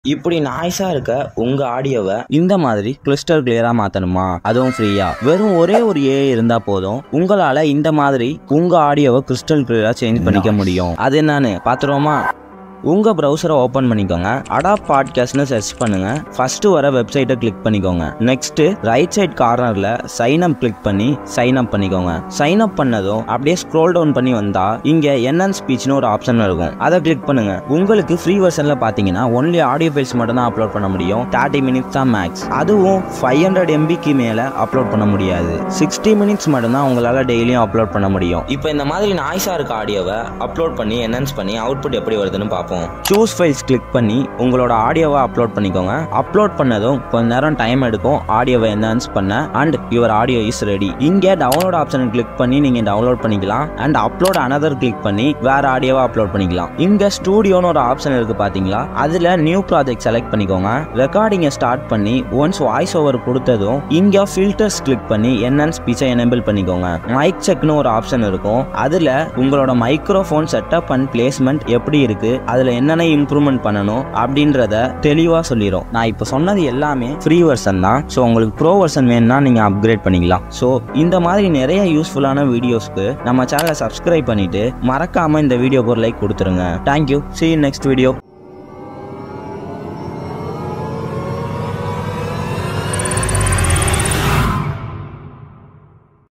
இப்படி நாய்ஸா இருக்க உங்க ஆடியோவை இந்த மாதிரி கிறிஸ்டல் கிளியரா மாத்தணுமா அதுவும் ஃப்ரீயா வெறும் ஒரே ஒரு ஏ இருந்தா போதும் உங்களால இந்த மாதிரி உங்க ஆடியோவை கிறிஸ்டல் கிளியரா சேஞ்ச் பண்ணிக்க முடியும் அது என்னன்னு பாத்துருவோமா உங்க ப்ரௌசரை ஓப்பன் பண்ணிக்கோங்க அடாப் பாட்காஸ்ட்னு சர்ச் பண்ணுங்க ஃபர்ஸ்ட் வர வெப்சைட்டை கிளிக் பண்ணிக்கோங்க நெக்ஸ்ட் ரைட் சைட் கார்னர்ல சைன் அப் கிளிக் பண்ணி சைன் அப் பண்ணிக்கோங்க சைன் அப் பண்ணதும் அப்படியே ஸ்க்ரோல் டவுன் பண்ணி வந்தா இங்க என்னன் ஸ்பீச்னு ஒரு ஆப்ஷன் இருக்கும் அதை கிளிக் பண்ணுங்க உங்களுக்கு ஃப்ரீ வெர்ஷன்ல பாத்தீங்கன்னா ஒன்லி ஆடியோ ஃபைல்ஸ் மட்டும் தான் அப்லோட் பண்ண முடியும் தேர்ட்டி மினிட்ஸ் தான் மேக்ஸ் அதுவும் ஃபைவ் ஹண்ட்ரட் எம்பிக்கு மேல அப்லோட் பண்ண முடியாது சிக்ஸ்டி மினிட்ஸ் மட்டும் தான் உங்களால டெய்லியும் அப்லோட் பண்ண முடியும் இப்போ இந்த மாதிரி நாய்ஸா இருக்க ஆடியோவை அப்லோட் பண்ணி என்ஹான்ஸ் பண்ணி அவுட்புட் எப்படி வருதுன்னு பார்ப்போம் சூஸ் ஃபைல்ஸ் கிளிக் பண்ணி உங்களோட ஆடியோவை அப்லோட் பண்ணிக்கோங்க அப்லோட் பண்ணதும் கொஞ்ச நேரம் டைம் எடுக்கும் ஆடியோவை என்ஹான்ஸ் பண்ண and your audio is ready இங்கே டவுன்லோட் ஆப்ஷனை கிளிக் பண்ணி நீங்க டவுன்லோட் பண்ணிக்கலாம் அண்ட் அப்லோட் அனதர் கிளிக் பண்ணி வேற ஆடியோவை அப்லோட் பண்ணிக்கலாம் இங்க ஸ்டூடியோன்னு ஒரு ஆப்ஷன் இருக்கு பாத்தீங்களா அதுல நியூ ப்ராஜெக்ட் செலக்ட் பண்ணிக்கோங்க ரெக்கார்டிங்கை ஸ்டார்ட் பண்ணி ஒன்ஸ் வாய்ஸ் ஓவர் கொடுத்ததும் இங்க ஃபில்டர்ஸ் கிளிக் பண்ணி என்னன்னு ஸ்பீச்சை எனேபிள் பண்ணிக்கோங்க மைக் செக்னு ஒரு ஆப்ஷன் இருக்கும் அதுல உங்களோட மைக்ரோஃபோன் செட்டப் அண்ட் பிளேஸ்மெண்ட் எப்படி இருக்கு அதுல என்னென்ன இம்ப்ரூவ்மெண்ட் பண்ணணும் அப்படின்றத தெளிவா சொல்லிடும் நான் இப்போ சொன்னது எல்லாமே ஃப்ரீ வெர்ஷன் தான் ஸோ உங்களுக்கு ப்ரோ வெர்ஷன் வேணும்னா நீங்க அப்கிரேட் பண்ணிக்கலாம் ஸோ இந்த மாதிரி நிறைய யூஸ்ஃபுல்லான வீடியோஸ்க்கு நம்ம சேனலை சப்ஸ்கிரைப் பண்ணிட்டு மறக்காம இந்த வீடியோக்கு ஒரு லைக் கொடுத்துருங்க thank you see you next video